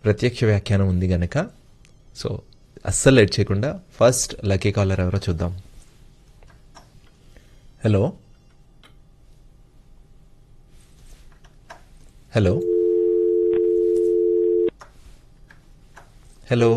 ప్రత్యక్ష వ్యాఖ్యానం ఉంది గనక సో అస్సలు లేట్ చేయకుండా ఫస్ట్ లక్కీ కాలర్ ఎవరో చూద్దాం hello hello hello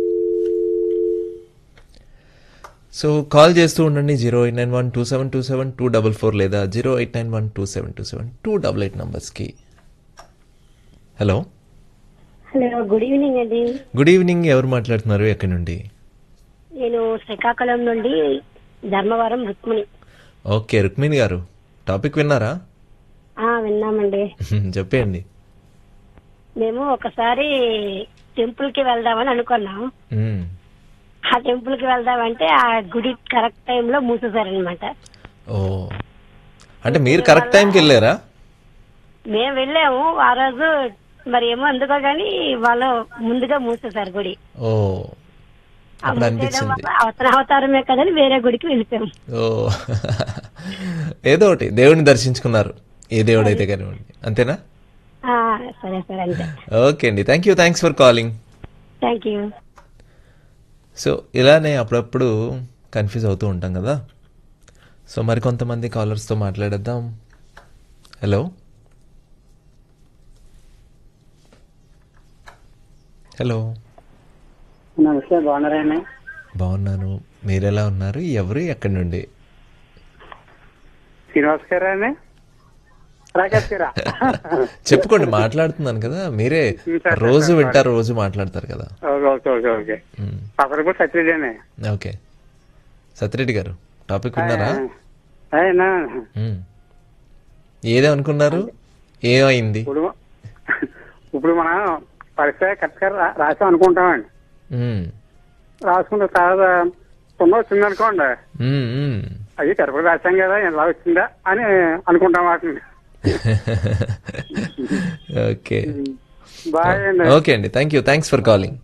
so call చేస్తూ ఉండండి zero eight nine one two seven two seven two double four లేదా zero eight nine one two seven two seven two double eight నంబర్స్కి hello hello good evening అండి good evening ఎవరు మాట్లాడుతున్నారు ఎక్కడి నుండి నేను శ్రీకాకుళం నుండి ధర్మవరం రుక్మిణి ఓకే రుక్మిణి గారు టాపిక్ విన్నారా ఆ విన్నామండి చెప్పేయండి మేము ఒకసారి టెంపుల్ కి వెళ్దామని అనుకున్నాం మ్మ్. ఆ టెంపుల్ కి వెళ్దామంటే ఆ గుడి కరెక్ట్ టైంలో మూసేశారనమాట ఓ అంటే మీరు కరెక్ట్ టైంకి వెళ్ళారా మేము వెళ్ళాము ఆ రోజు మరి ఏమో అందుకో గానీ వాళ్ళు ముందుగా మూసేశారు గుడి ఓ ఆ అప్పుడు మూసేయడం అనిపించింది వల్ల అవతల అవతారమే కదని వేరే గుడికి వెళ్ళిపోయాం ఓ ఏదో ఒకటి దేవుడిని దర్శించుకున్నారు ఏ దేవుడైతే కానివ్వండి అంతేనా ఆ, సరే సరే అంతే ఓకే అండి thank you thanks for calling thank you so ఇలానే అప్పుడప్పుడు కన్ఫ్యూజ్ అవుతూ ఉంటాం కదా సో మరి కొంతమంది కాలర్స్తో మాట్లాడేద్దాం హలో హలో నమస్తే బాగున్నారండి బాగున్నాను మీరెలా ఉన్నారు ఎవరు ఎక్కడి నుండి శ్రీనివాస్ గారా అండి రాకేష్ గారా చెప్పుకోండి మాట్లాడుతున్నాను కదా మీరే రోజు వింటారు రోజు మాట్లాడతారు కదా ఓకే ఓకే ఓకే ఓకే మ్మ్. అసలు కూడా సత్యదేనే ఓకే సత్యరెడ్డి గారు టాపిక్ విన్నారా అయినా మ్మ్. ఏదో అనుకున్నారు ఏమైంది ఇప్పుడు ఇప్పుడు మనం పరీక్ష కరెక్ట్గా రా- రాసాం అనుకుంటామండి మ్మ్. రాసుకున్న తర్వాత తొందర వచ్చింది అనుకోండి మ్మ్, మ్మ్. అది కరెక్ట్గా రాసాం కదా ఎలా వచ్చిందా అని అనుకుంటాం వాటిని ఓకే బాగా అండి ఓకే అండి thank you thanks for calling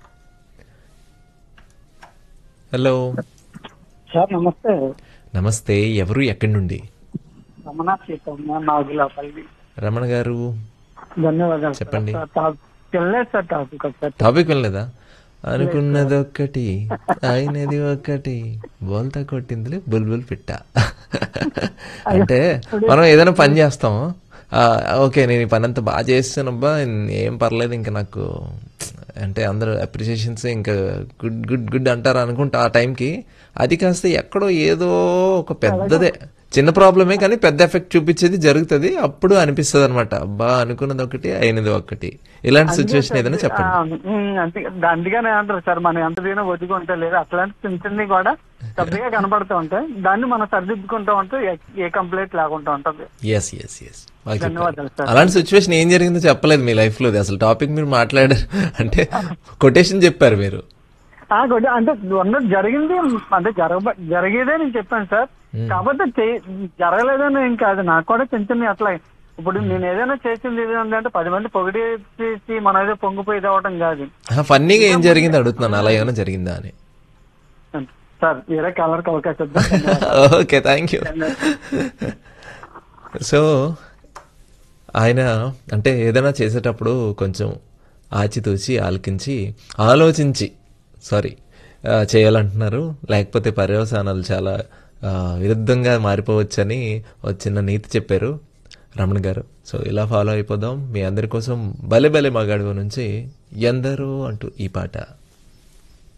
hello sir నమస్తే నమస్తే ఎవరు ఎక్కడి నుండి రమణ సీతమ్మ నాగులపల్లి రమణ గారు ధన్యవాదాలు చెప్పండి. తెలియదు సార్ టాపిక్ ఒకసారి టాపిక్ వినలేదా అనుకున్నది ఒక్కటి అయినది ఒక్కటి బోల్తా కొట్టిందిలే బుల్బుల్ పిట్ట అంటే మనం ఏదైనా పని చేస్తాం ఆ, ఓకే నేను ఈ పని అంతా బాగా చేస్తానబ్బా ఏం పర్లేదు ఇంకా నాకు అంటే అందరూ అప్రిషియేషన్స్ ఇంకా గుడ్ గుడ్ గుడ్ అంటారు అనుకుంటా ఆ టైంకి అది కాస్త ఎక్కడో ఏదో ఒక పెద్దదే చిన్న ప్రాబ్లమే కానీ పెద్ద ఎఫెక్ట్ చూపించేది జరుగుతుంది అప్పుడు అనిపిస్తుంది అనమాట అబ్బా అనుకున్నది ఒకటి అయినది ఒకటి ఇలాంటి సిచ్యువేషన్ ఏదైనా చెప్పండి అందుకే అందుకనే అంటారు సార్ మనం ఎంత దీనో ఒదుకుంటే లేదు అట్లాంటి చిన్న చిన్నవి కూడా పెద్దగా కనబడుతూ ఉంటాయి దాన్ని మనం సరిదిద్దుకుంటూ ఉంటే ఏ- ఏ కంప్లైంట్ లేకుండా ఉంటుంది ఎస్ ఎస్ ఎస్ బాగా ధన్యవాదాలు చెప్పారు. సార్. అలాంటి సిచ్యువేషన్ ఏం జరిగిందో చెప్పలేదు మీ లైఫ్ లో అసలు టాపిక్ మీరు మాట్లాడారు అంటే కొటేషన్ చెప్పారు మీరు ఆ గుడ్ అంటే ఉన్నది జరిగింది అంటే జరగ జరిగేదే నేను చెప్పాను సార్ కాకపోతే చే- జరగలేదని ఏం కాదు నాకు కూడా చిన్న చిన్న అట్లా ఇప్పుడు నేను ఏదైనా చేసింది ఏదో అంటే పది మంది పొగిడేసి మనం ఏదో పొంగిపోయి ఇది అవ్వటం కాదు ఫన్నీగా ఏం జరిగింది అడుగుతున్నాను అలా ఏమైనా జరిగిందా అని సార్ వేరే కలర్కి అవకాశం ఇద్దాం. ఓకే థ్యాంక్ యూ సో ఆయన అంటే ఏదైనా చేసేటప్పుడు కొంచెం ఆచితూచి ఆలకించి ఆలోచించి సారీ చేయాలంటున్నారు లేకపోతే పర్యవసానాలు చాలా ఆ, విరుద్ధంగా మారిపోవచ్చని ఒక చిన్న నీతి చెప్పారు రమణ గారు సో ఇలా ఫాలో అయిపోదాం మీ అందరి కోసం భలే భలే మగాడు నుంచి ఎందరో అంటూ ఈ పాట